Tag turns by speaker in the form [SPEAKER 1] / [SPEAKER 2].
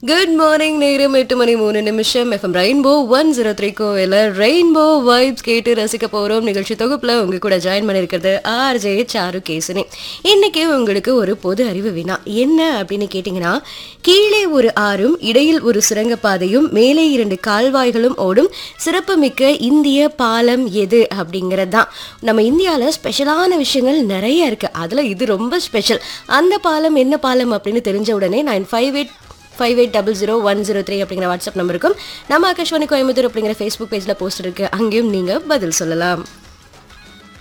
[SPEAKER 1] good morning நேரம் எட்டு மணி மூணு நிமிஷம் FM Rainbow one zero three கோவில ரெயின்போ வைப்ஸ் கேட்டு ரசிக்க போறோம் நிகழ்ச்சி தொகுப்புல உங்க கூட ஜாயின் பண்ணிருக்கிறது ஆர்ஜே சாரு கேசனி இன்னைக்கு உங்களுக்கு ஒரு பொது அறிவு வினா என்ன அப்படின்னு கேட்டீங்கன்னா கீழே ஒரு ஆறும் இடையில் ஒரு சுரங்கப்பாதையும் மேலே இரண்டு கால்வாய்களும் ஓடும் சிறப்புமிக்க இந்திய பாலம் எது அப்படிங்கிறது தான் நம்ம இந்தியாவில் ஸ்பெஷலான விஷயங்கள் நிறைய இருக்கு அதுல இது ரொம்ப ஸ்பெஷல் அந்த பாலம் என்ன பாலம் அப்படின்னு தெரிஞ்ச உடனே nine five eight five eight double zero one zero three அப்படிங்கிற வாட்ஸ்அப் நம்பருக்கும் நம்ம ஆகாஷ்வாணி கோயம்புத்தூர் அப்படிங்கிற ஃபேஸ்புக் பேஜில் போஸ்ட் இருக்கு அங்கேயும் நீங்கள் பதில் சொல்லலாம்